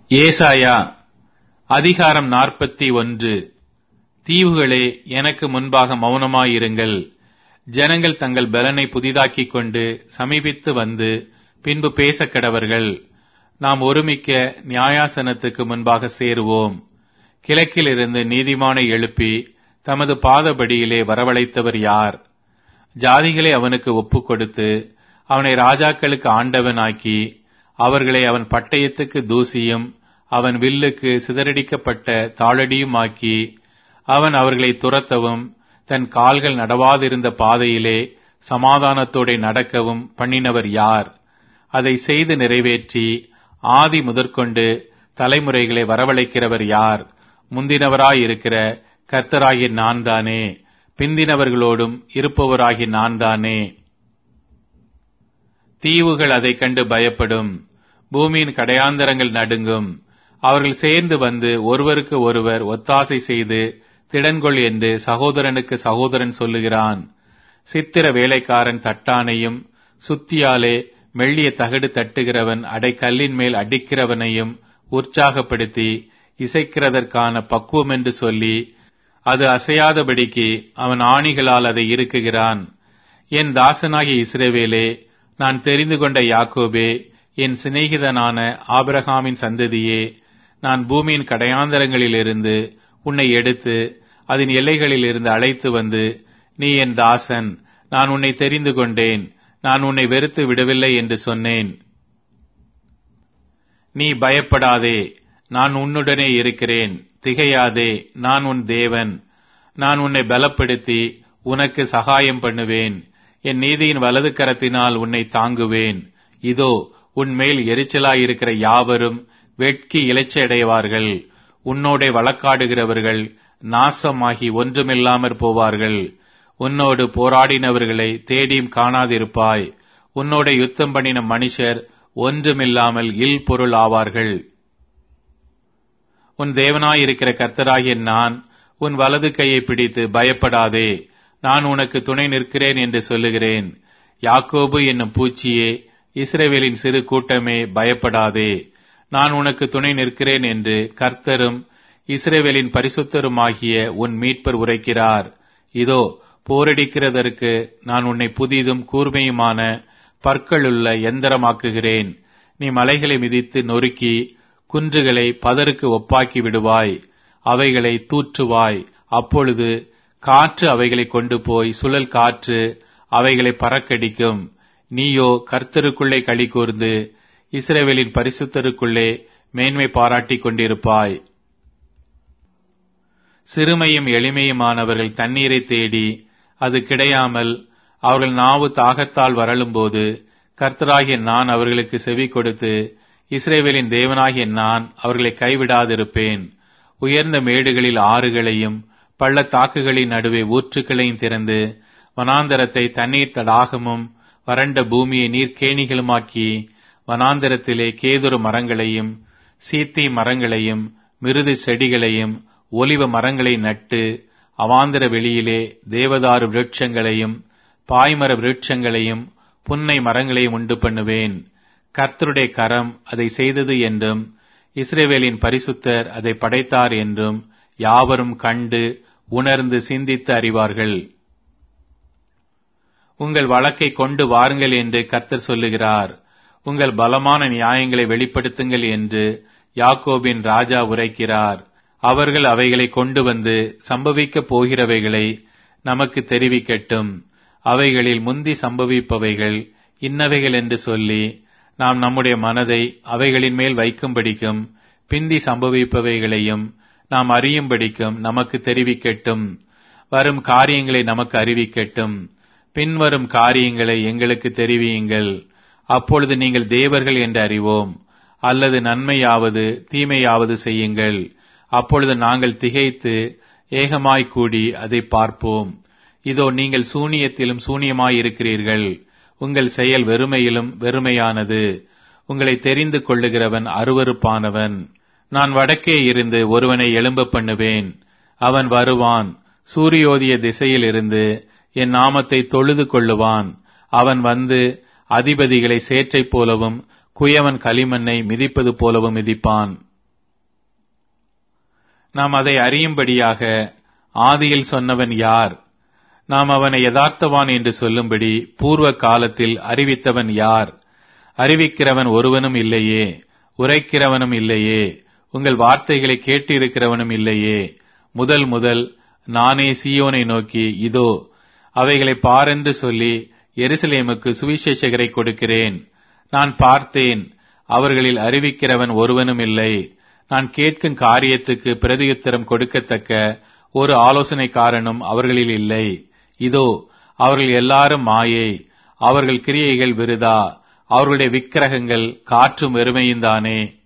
ஏசாயா அதிகாரம் நாற்பத்தி ஒன்று தீவுகளே எனக்கு முன்பாக மௌனமாயிருங்கள் ஜனங்கள் தங்கள் பலனை புதிதாக்கிக் கொண்டு சமீபித்து வந்து பின்பு பேசக் கடவர்கள் நாம் ஒருமிக்க நியாயாசனத்துக்கு முன்பாக சேருவோம் கிழக்கிலிருந்து நீதிமானை எழுப்பி தமது பாதபடியிலே வரவழைத்தவர் யார் ஜாதிகளை அவனுக்கு ஒப்புக் கொடுத்து அவனை ராஜாக்களுக்கு ஆண்டவனாக்கி அவர்களை அவன் பட்டயத்துக்கு தூசியும் அவன் வில்லுக்கு சிதறடிக்கப்பட்ட தாளடியுமாக்கி அவன் அவர்களை துரத்தவும் தன் கால்கள் நடவாதிருந்த பாதையிலே சமாதானத்தோടെ நடக்கவும் பண்ணினவர் யார் அதை செய்து நிறைவேற்றி ஆதி முதற்கொண்டு தலைமுறைகளை வரவழைக்கிறவர் யார் முந்தினவராயிருக்கிற கர்த்தராகிய நான் தானே பிந்தினவர்களோடும் இருப்பவராகிய நான் தானே தீவுகள் அதைக் கண்டு பயப்படும் பூமியின் கடையாந்தரங்கள் நடுங்கும் அவர்கள் சேர்ந்து வந்து ஒருவருக்கு ஒருவர் ஒத்தாசை செய்து திடன்கொள் என்று சகோதரனுக்கு சகோதரன் சொல்லுகிறான் சித்திர வேலைக்காரன் தட்டானையும் சுத்தியாலே மெல்லிய தகடு தட்டுகிறவன் அடைக்கல்லின் மேல் அடிக்கிறவனையும் உற்சாகப்படுத்தி இசைக்கிறதற்கான பக்குவம் என்று சொல்லி அது அசையாதபடிக்கு அவன் ஆணிகளால் அதை இறுக்குகிறான் என் தாசனாகிய இஸ்ரவேலே நான் தெரிந்து கொண்ட யாக்கோபே என் சிநேகிதனான ஆபிரகாமின் சந்ததியே நான் பூமியின் கடையாந்தரங்களிலிருந்து உன்னை எடுத்து அதன் எல்லைகளில் இருந்து அழைத்து வந்து நீ என் தாசன் நான் உன்னை தெரிந்து கொண்டேன் நான் உன்னை வெறுத்து விடவில்லை என்று சொன்னேன் நீ பயப்படாதே நான் உன்னுடனே இருக்கிறேன் திகையாதே நான் உன் தேவன் நான் உன்னை பலப்படுத்தி உனக்கு சகாயம் பண்ணுவேன் என் நீதியின் வலது கரத்தினால் உன்னை தாங்குவேன் இதோ உன் மேல் எரிச்சலாயிருக்கிற யாவரும் வெட்கி இலைச்சடைவார்கள் உன்னோடே வழக்காடுகிறவர்கள் நாசமாகி ஒன்றுமில்லாமற் போவார்கள் உன்னோடு போராடினவர்களை தேடியும் காணாதிருப்பாய் உன்னோட யுத்தம் பண்ணின மனுஷர் ஒன்றுமில்லாமல் இல் பொருள் ஆவார்கள் உன் தேவனாயிருக்கிற கர்த்தராகிய நான் உன் வலது கையை பிடித்து பயப்படாதே நான் உனக்கு துணை நிற்கிறேன் என்று சொல்லுகிறேன் யாக்கோபு என்னும் பூச்சியே இஸ்ரேவேலின் சிறு கூட்டமே பயப்படாதே நான் உனக்கு துணை நிற்கிறேன் என்று கர்த்தரும் இஸ்ரேவேலின் பரிசுத்தருமாகிய உன் மீட்பர் உரைக்கிறார் இதோ போரடிக்கிறதற்கு நான் உன்னை புதிதும் கூர்மையுமான பற்களுள்ள எந்திரமாக்குகிறேன் நீ மலைகளை மிதித்து நொறுக்கி குன்றுகளை பதருக்கு ஒப்பாக்கி விடுவாய் அவைகளை தூற்றுவாய் அப்பொழுது காற்று அவைகளை கொண்டு போய் சுழல் காற்று அவைகளை பறக்கடிக்கும் நீயோ கர்த்தருக்குள்ளே களி கூர்ந்து இஸ்ரேவேலின் பரிசுத்தருக்குள்ளே மேன்மை பாராட்டிக் கொண்டிருப்பாய் சிறுமையும் எளிமையுமானவர்கள் தண்ணீரை தேடி அது கிடையாமல் அவர்கள் நாவு தாகத்தால் வரலும்போது கர்த்தராகிய நான் அவர்களுக்கு செவி கொடுத்து இஸ்ரேவேலின் தேவனாகிய நான் அவர்களை கைவிடாதிருப்பேன் உயர்ந்த மேடுகளில் ஆறுகளையும் பள்ளத்தாக்குகளின் நடுவே ஊற்றுக்களையும் திறந்து வனாந்தரத்தை தண்ணீர் தடாகமும் வறண்ட பூமியை நீர்க்கேணிகளுமாக்கி வனாந்தரத்திலே கேதுரு மரங்களையும் சீத்தி மரங்களையும் மிருது செடிகளையும் ஒலிவ மரங்களை நட்டு அவாந்தர வெளியிலே தேவதாரு விருட்சங்களையும் பாய்மர விருட்சங்களையும் புன்னை மரங்களையும் உண்டு பண்ணுவேன் கர்த்தருடைய கரம் அதை செய்தது என்றும் இஸ்ரேவேலின் பரிசுத்தர் அதை படைத்தார் என்றும் யாவரும் கண்டு உணர்ந்து சிந்தித்து அறிவார்கள் உங்கள் வழக்கை கொண்டு வாருங்கள் என்று கர்த்தர் சொல்லுகிறார் உங்கள் பலமான நியாயங்களை வெளிப்படுத்துங்கள் என்று யாக்கோபின் ராஜா உரைக்கிறார் அவர்கள் அவைகளை கொண்டு வந்து சம்பவிக்கப் போகிறவைகளை நமக்கு தெரிவிக்கட்டும் அவைகளில் முந்தி சம்பவிப்பவைகள் இன்னவைகள் என்று சொல்லி நாம் நம்முடைய மனதை அவைகளின் மேல் வைக்கும்படிக்கும் பிந்தி சம்பவிப்பவைகளையும் நாம் அறியும்படிக்கும் நமக்கு தெரிவிக்கட்டும் வரும் காரியங்களை நமக்கு அறிவிக்கட்டும் பின்வரும் காரியங்களை எங்களுக்கு தெரிவியுங்கள் அப்பொழுது நீங்கள் தேவர்கள் என்று அறிவோம் அல்லது நன்மையாவது தீமையாவது செய்யுங்கள் அப்பொழுது நாங்கள் திகைத்து ஏகமாய் கூடி அதை பார்ப்போம் இதோ நீங்கள் சூனியத்திலும் சூனியமாயிருக்கிறீர்கள் உங்கள் செயல் வெறுமையிலும் வெறுமையானது உங்களை தெரிந்து கொள்ளுகிறவன் அருவருப்பானவன் நான் வடக்கே இருந்து ஒருவனை எழும்ப பண்ணுவேன் அவன் வருவான் சூரியோதிய திசையிலிருந்து என் நாமத்தை தொழுது கொள்ளுவான் அவன் வந்து அதிபதிகளை சேற்றைப் போலவும் குயவன் களிமண்ணை மிதிப்பது போலவும் மிதிப்பான் நாம் அதை அறியும்படியாக ஆதியில் சொன்னவன் யார் நாம் அவனை யதார்த்தவான் என்று சொல்லும்படி பூர்வ காலத்தில் அறிவித்தவன் யார் அறிவிக்கிறவன் ஒருவனும் இல்லையே உரைக்கிறவனும் இல்லையே உங்கள் வார்த்தைகளை கேட்டிருக்கிறவனும் இல்லையே முதல் முதல் நானே சீயோனை நோக்கி இதோ அவைகளை பாரென்று சொல்லி எருசலேமுக்கு சுவிசேஷகரை கொடுக்கிறேன் நான் பார்த்தேன் அவர்களில் அறிவிக்கிறவன் ஒருவனும் இல்லை நான் கேட்கும் காரியத்துக்கு பிரதியுத்தரம் கொடுக்கத்தக்க ஒரு ஆலோசனைக்காரனும் அவர்களில் இல்லை இதோ அவர்கள் எல்லாரும் மாயை அவர்கள் கிரியைகள் விருதா அவர்களுடைய விக்கிரகங்கள் காற்றும் வெறுமையுந்தானே